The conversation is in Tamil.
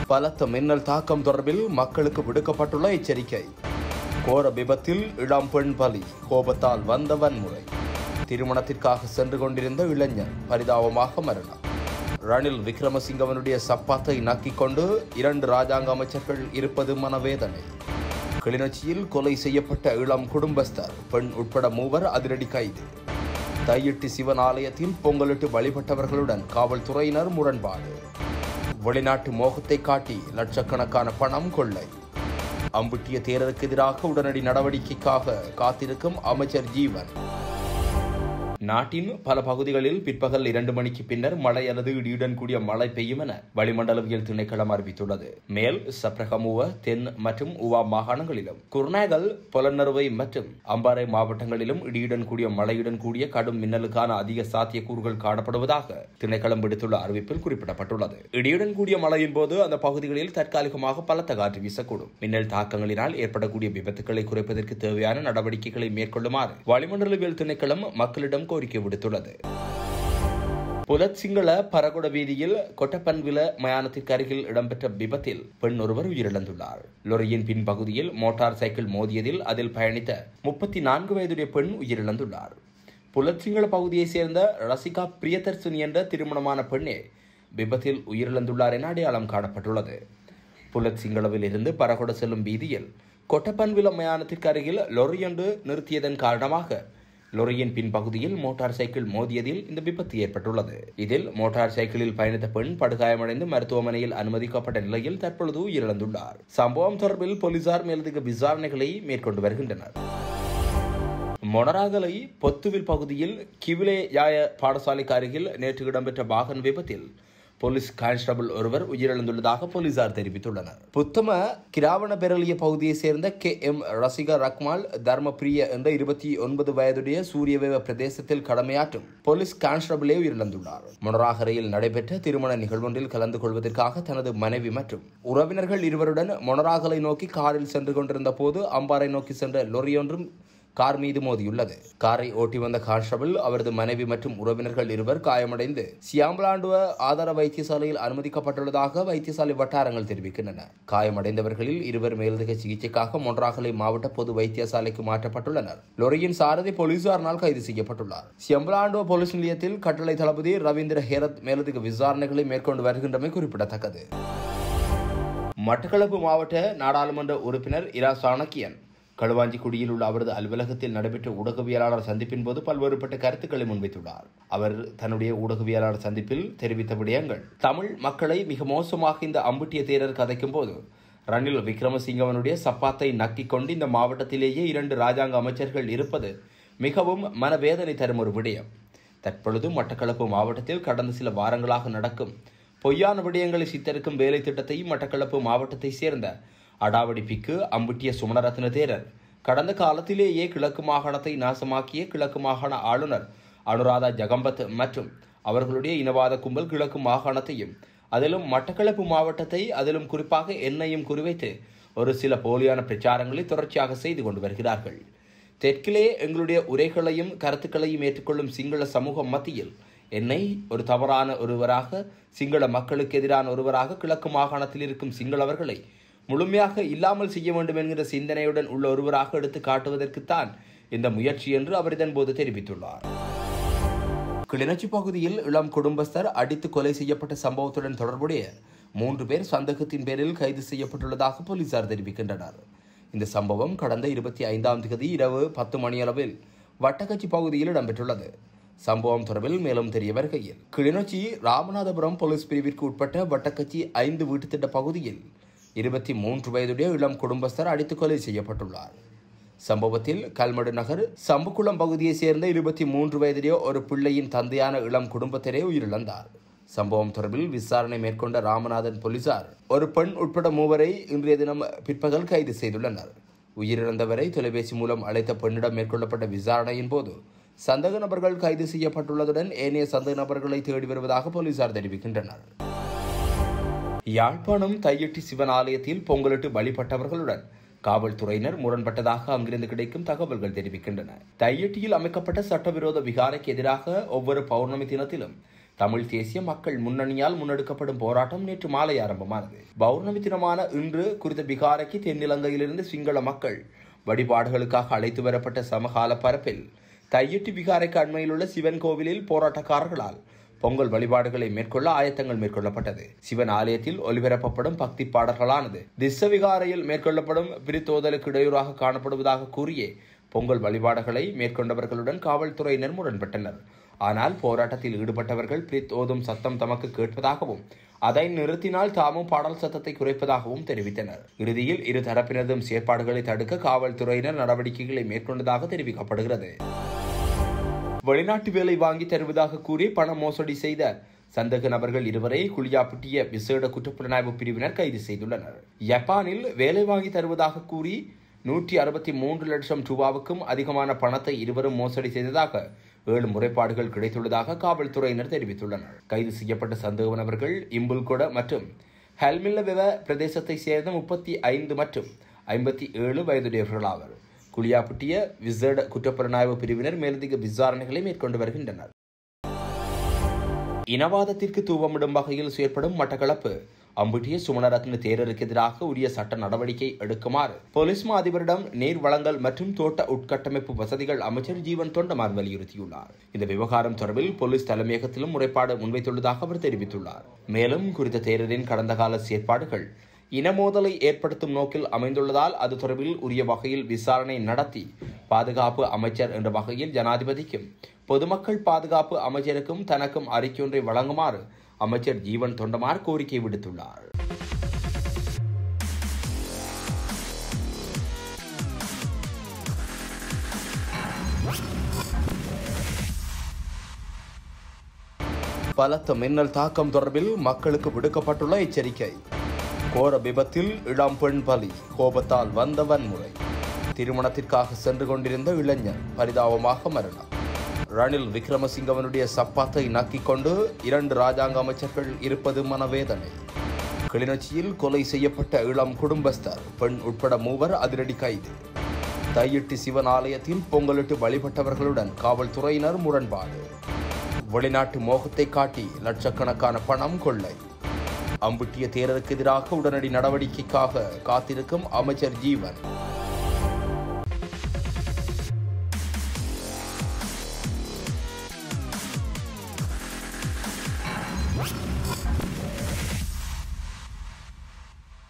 பலத்த மின்னல் தாக்கம் தொடர்பில் மக்களுக்கு விடுக்கப்பட்டுள்ள எச்சரிக்கை கோர விபத்தில் இளம் பெண் பலி கோபத்தால் வந்த வன்முறை திருமணத்திற்காக சென்று கொண்டிருந்த இளைஞர் பரிதாபமாக மரணம் ரணில் விக்ரமசிங்கவனுடைய சப்பாத்தை நக்கிக் கொண்டு இரண்டு ராஜாங்க அமைச்சர்கள் இருப்பது மனவேதனை கிளிநொச்சியில் கொலை செய்யப்பட்ட இளம் குடும்பஸ்தர் பெண் உட்பட மூவர் அதிரடி கைது தையிட்டி சிவன் ஆலயத்தில் பொங்கலிட்டு வழிபட்டவர்களுடன் காவல்துறையினர் முரண்பாடு வெளிநாட்டு மோகத்தை காட்டி லட்சக்கணக்கான பணம் கொள்ளை அம்புட்டிய தேரருக்கு எதிராக உடனடி நடவடிக்கைக்காக காத்திருக்கும் அமைச்சர் ஜீவன் நாட்டின் பல பகுதிகளில் பிற்பகல் இரண்டு மணிக்கு பின்னர் மழை அல்லது இடியுடன் கூடிய மழை பெய்யும் என வளிமண்டலவியல் திணைக்களம் அறிவித்துள்ளது மேல் சப்ரகமுவ தென் மற்றும் உவா மாகாணங்களிலும் குர்நாகல் பொலன்னறுவை மற்றும் அம்பாறை மாவட்டங்களிலும் இடியுடன் கூடிய மழையுடன் கூடிய கடும் மின்னலுக்கான அதிக சாத்தியக்கூறுகள் காணப்படுவதாக திணைக்களம் விடுத்துள்ள அறிவிப்பில் குறிப்பிடப்பட்டுள்ளது இடியுடன் கூடிய மழையின் போது அந்த பகுதிகளில் தற்காலிகமாக பலத்த காற்று வீசக்கூடும் மின்னல் தாக்கங்களினால் ஏற்படக்கூடிய விபத்துக்களை குறைப்பதற்கு தேவையான நடவடிக்கைகளை மேற்கொள்ளுமாறு வளிமண்டலவியல் திணைக்களம் மக்களிடம் கோரிக்கை விடுத்துள்ளது புலத் சிங்கள பரகுட வீதியில் கொட்டப்பன்வில மயானத்திற்கு அருகில் இடம்பெற்ற விபத்தில் பெண் ஒருவர் உயிரிழந்துள்ளார் லொரியின் பின்பகுதியில் மோட்டார் சைக்கிள் மோதியதில் அதில் பயணித்த முப்பத்தி நான்கு வயதுடைய பெண் உயிரிழந்துள்ளார் புலச்சிங்கள பகுதியைச் சேர்ந்த ரசிகா பிரியதர்சினி என்ற திருமணமான பெண்ணே விபத்தில் உயிரிழந்துள்ளார் என அடையாளம் காணப்பட்டுள்ளது புலத் சிங்களவில் இருந்து பரகுட செல்லும் வீதியில் கொட்டப்பன்வில மயானத்திற்கு அருகில் லொரியொன்று நிறுத்தியதன் காரணமாக லொரியின் பின்பகுதியில் மோட்டார் சைக்கிள் மோதியதில் இந்த விபத்து ஏற்பட்டுள்ளது இதில் மோட்டார் சைக்கிளில் பயணித்த பெண் படுகாயமடைந்து மருத்துவமனையில் அனுமதிக்கப்பட்ட நிலையில் தற்பொழுது உயிரிழந்துள்ளார் சம்பவம் தொடர்பில் போலீசார் மேலதிக விசாரணைகளை மேற்கொண்டு வருகின்றனர் மொனராகலை பொத்துவில் பகுதியில் கிவிலே யாய பாடசாலைக்கு அருகில் நேற்று இடம்பெற்ற வாகன விபத்தில் போலீஸ் கான்ஸ்டபிள் ஒருவர் உயிரிழந்துள்ளதாக போலீசார் தெரிவித்துள்ளனர் புத்தம கிராவண பெரலிய பகுதியைச் சேர்ந்த கே எம் ரசிகா ரக்மால் தர்மபிரிய என்ற இருபத்தி ஒன்பது வயதுடைய சூரியவேவ பிரதேசத்தில் கடமையாற்றும் போலீஸ் கான்ஸ்டபிளே உயிரிழந்துள்ளார் மொனராகரையில் நடைபெற்ற திருமண நிகழ்வொன்றில் கலந்து கொள்வதற்காக தனது மனைவி மற்றும் உறவினர்கள் இருவருடன் மொனராகலை நோக்கி காரில் சென்று கொண்டிருந்த போது அம்பாறை நோக்கி சென்ற லொரியொன்றும் கார் மீது மோதியுள்ளது காரை ஓட்டி வந்த கான்ஸ்டபிள் அவரது மனைவி மற்றும் உறவினர்கள் இருவர் காயமடைந்து சியாம்பலாண்டுவ ஆதார வைத்தியசாலையில் அனுமதிக்கப்பட்டுள்ளதாக வைத்தியசாலை வட்டாரங்கள் தெரிவிக்கின்றன காயமடைந்தவர்களில் இருவர் மேலதிக சிகிச்சைக்காக மொன்றாகலை மாவட்ட பொது வைத்தியசாலைக்கு மாற்றப்பட்டுள்ளனர் லொரியின் சாரதி போலீசாரினால் கைது செய்யப்பட்டுள்ளார் சியம்பலாண்டுவ போலீஸ் நிலையத்தில் கட்டளை தளபதி ரவீந்திர ஹேரத் மேலதிக விசாரணைகளை மேற்கொண்டு வருகின்றமை குறிப்பிடத்தக்கது மட்டக்களப்பு மாவட்ட நாடாளுமன்ற உறுப்பினர் இரா சாணக்கியன் களுவாஞ்சிக்குடியில் உள்ள அவரது அலுவலகத்தில் நடைபெற்ற ஊடகவியலாளர் சந்திப்பின் போது பல்வேறுபட்ட கருத்துக்களை முன்வைத்துள்ளார் அவர் தன்னுடைய ஊடகவியலாளர் சந்திப்பில் தெரிவித்த விடயங்கள் தமிழ் மக்களை மிக மோசமாக இந்த அம்புட்டிய தேரர் கதைக்கும் போது ரணில் விக்ரமசிங்கவனுடைய சப்பாத்தை நக்கிக் கொண்டு இந்த மாவட்டத்திலேயே இரண்டு ராஜாங்க அமைச்சர்கள் இருப்பது மிகவும் மனவேதனை தரும் ஒரு விடயம் தற்பொழுது மட்டக்களப்பு மாவட்டத்தில் கடந்த சில வாரங்களாக நடக்கும் பொய்யான விடயங்களை சித்தரிக்கும் வேலை திட்டத்தையும் மட்டக்களப்பு மாவட்டத்தை சேர்ந்த அடாவடி பிக்கு அம்புட்டிய சுமணரத்ன தேரர் கடந்த காலத்திலேயே கிழக்கு மாகாணத்தை நாசமாக்கிய கிழக்கு மாகாண ஆளுநர் அனுராதா ஜகம்பத் மற்றும் அவர்களுடைய இனவாத கும்பல் கிழக்கு மாகாணத்தையும் அதிலும் மட்டக்களப்பு மாவட்டத்தை அதிலும் குறிப்பாக என்னையும் குறிவைத்து ஒரு சில போலியான பிரச்சாரங்களை தொடர்ச்சியாக செய்து கொண்டு வருகிறார்கள் தெற்கிலே எங்களுடைய உரைகளையும் கருத்துக்களையும் ஏற்றுக்கொள்ளும் சிங்கள சமூகம் மத்தியில் என்னை ஒரு தவறான ஒருவராக சிங்கள மக்களுக்கு எதிரான ஒருவராக கிழக்கு மாகாணத்தில் இருக்கும் சிங்களவர்களை முழுமையாக இல்லாமல் செய்ய வேண்டும் என்கிற சிந்தனையுடன் உள்ள ஒருவராக எடுத்து காட்டுவதற்குத்தான் இந்த முயற்சி என்று அவர் இதன்போது தெரிவித்துள்ளார் கிளிநொச்சி பகுதியில் இளம் குடும்பஸ்தர் அடித்து கொலை செய்யப்பட்ட சம்பவத்துடன் தொடர்புடைய மூன்று பேர் சந்தேகத்தின் பேரில் கைது செய்யப்பட்டுள்ளதாக போலீசார் தெரிவிக்கின்றனர் இந்த சம்பவம் கடந்த இருபத்தி ஐந்தாம் தேதி இரவு பத்து மணியளவில் வட்டக்கச்சி பகுதியில் இடம்பெற்றுள்ளது சம்பவம் தொடர்பில் மேலும் தெரிய வருகையில் கிளிநொச்சி ராமநாதபுரம் போலீஸ் பிரிவிற்கு உட்பட்ட வட்டக்கச்சி ஐந்து வீட்டுத்திட்ட பகுதியில் இருபத்தி மூன்று வயதுடைய இளம் குடும்பஸ்தர் அடித்து கொலை செய்யப்பட்டுள்ளார் சம்பவத்தில் கல்மடு நகர் சம்புக்குளம் பகுதியைச் சேர்ந்த இருபத்தி மூன்று வயதுடைய ஒரு பிள்ளையின் தந்தையான இளம் குடும்பத்தினரே உயிரிழந்தார் சம்பவம் தொடர்பில் விசாரணை மேற்கொண்ட ராமநாதன் போலீசார் ஒரு பெண் உட்பட மூவரை இன்றைய தினம் பிற்பகல் கைது செய்துள்ளனர் உயிரிழந்தவரை தொலைபேசி மூலம் அழைத்த பெண்ணிடம் மேற்கொள்ளப்பட்ட விசாரணையின் போது சந்தேக நபர்கள் கைது செய்யப்பட்டுள்ளதுடன் ஏனைய சந்தேக நபர்களை தேடி வருவதாக போலீசார் தெரிவிக்கின்றனர் யாழ்ப்பாணம் தையட்டி சிவன் ஆலயத்தில் பொங்கலிட்டு வழிபட்டவர்களுடன் காவல்துறையினர் முரண்பட்டதாக அங்கிருந்து கிடைக்கும் தகவல்கள் தெரிவிக்கின்றன தையட்டியில் அமைக்கப்பட்ட சட்டவிரோத விகாரைக்கு எதிராக ஒவ்வொரு பௌர்ணமி தினத்திலும் தமிழ் தேசிய மக்கள் முன்னணியால் முன்னெடுக்கப்படும் போராட்டம் நேற்று மாலை ஆரம்பமானது பௌர்ணமி தினமான இன்று குறித்த பிகாரைக்கு தென்னிலங்கையிலிருந்து சிங்கள மக்கள் வழிபாடுகளுக்காக அழைத்து வரப்பட்ட சமகால பரப்பில் தையிட்டு பிகாரைக்கு அண்மையில் உள்ள சிவன் கோவிலில் போராட்டக்காரர்களால் பொங்கல் வழிபாடுகளை மேற்கொள்ள ஆயத்தங்கள் மேற்கொள்ளப்பட்டது சிவன் ஆலயத்தில் ஒலிபரப்பப்படும் பக்தி பாடல்களானது திஸ்ஸவிகாரையில் மேற்கொள்ளப்படும் பிரித்தோதலுக்கு இடையூறாக காணப்படுவதாக கூறியே பொங்கல் வழிபாடுகளை மேற்கொண்டவர்களுடன் காவல்துறையினர் முரண்பட்டனர் ஆனால் போராட்டத்தில் ஈடுபட்டவர்கள் பிரித் ஓதும் சத்தம் தமக்கு கேட்பதாகவும் அதை நிறுத்தினால் தாமும் பாடல் சத்தத்தை குறைப்பதாகவும் தெரிவித்தனர் இறுதியில் இரு தரப்பினதும் செயற்பாடுகளை தடுக்க காவல்துறையினர் நடவடிக்கைகளை மேற்கொண்டதாக தெரிவிக்கப்படுகிறது வெளிநாட்டு வேலை வாங்கி தருவதாக கூறி பண மோசடி செய்த சந்தேக நபர்கள் இருவரை குளியாப்பட்டிய விசேட குற்றப்புலனாய்வு பிரிவினர் கைது செய்துள்ளனர் ஜப்பானில் வேலை வாங்கி தருவதாக கூறி நூற்றி அறுபத்தி மூன்று லட்சம் ரூபாவுக்கும் அதிகமான பணத்தை இருவரும் மோசடி செய்ததாக ஏழு முறைப்பாடுகள் கிடைத்துள்ளதாக காவல்துறையினர் தெரிவித்துள்ளனர் கைது செய்யப்பட்ட சந்தேக நபர்கள் இம்புல்கொட மற்றும் ஹெல்மில்லவெவ பிரதேசத்தை சேர்ந்த முப்பத்தி ஐந்து மற்றும் ஐம்பத்தி ஏழு வயதுடையவர்களாவர் குளியாப்பட்டிய விசேட குற்றப்புலனாய்வு பிரிவினர் மேலதிக விசாரணைகளை மேற்கொண்டு வருகின்றனர் இனவாதத்திற்கு தூவமிடும் வகையில் செயற்படும் மட்டக்களப்பு அம்புட்டிய சுமணரத்ன தேரருக்கு எதிராக உரிய சட்ட நடவடிக்கை எடுக்குமாறு போலீஸ் மா அதிபரிடம் நீர் வளங்கள் மற்றும் தோட்ட உட்கட்டமைப்பு வசதிகள் அமைச்சர் ஜீவன் தொண்டமார் வலியுறுத்தியுள்ளார் இந்த விவகாரம் தொடர்பில் போலீஸ் தலைமையகத்திலும் முறைப்பாடு முன்வைத்துள்ளதாக அவர் தெரிவித்துள்ளார் மேலும் குறித்த தேரரின் கடந்த கால செயற்பாடுகள் இனமோதலை ஏற்படுத்தும் நோக்கில் அமைந்துள்ளதால் அது தொடர்பில் உரிய வகையில் விசாரணை நடத்தி பாதுகாப்பு அமைச்சர் என்ற வகையில் ஜனாதிபதிக்கும் பொதுமக்கள் பாதுகாப்பு அமைச்சருக்கும் தனக்கும் அறிக்கையொன்றை வழங்குமாறு அமைச்சர் ஜீவன் தொண்டமார் கோரிக்கை விடுத்துள்ளார் பலத்த மின்னல் தாக்கம் தொடர்பில் மக்களுக்கு விடுக்கப்பட்டுள்ள எச்சரிக்கை கோர விபத்தில் இளம் பெண் பலி கோபத்தால் வந்த வன்முறை திருமணத்திற்காக சென்று கொண்டிருந்த இளைஞர் பரிதாபமாக மரணம் ரணில் விக்ரமசிங்கவனுடைய சப்பாத்தை நக்கிக் கொண்டு இரண்டு ராஜாங்க அமைச்சர்கள் இருப்பது மனவேதனை கிளிநொச்சியில் கொலை செய்யப்பட்ட இளம் குடும்பஸ்தர் பெண் உட்பட மூவர் அதிரடி கைது தையிட்டு சிவன் ஆலயத்தில் பொங்கலிட்டு வழிபட்டவர்களுடன் காவல்துறையினர் முரண்பாடு வெளிநாட்டு மோகத்தை காட்டி லட்சக்கணக்கான பணம் கொள்ளை அம்புட்டிய தேரருக்கு எதிராக உடனடி நடவடிக்கைக்காக காத்திருக்கும் அமைச்சர் ஜீவன்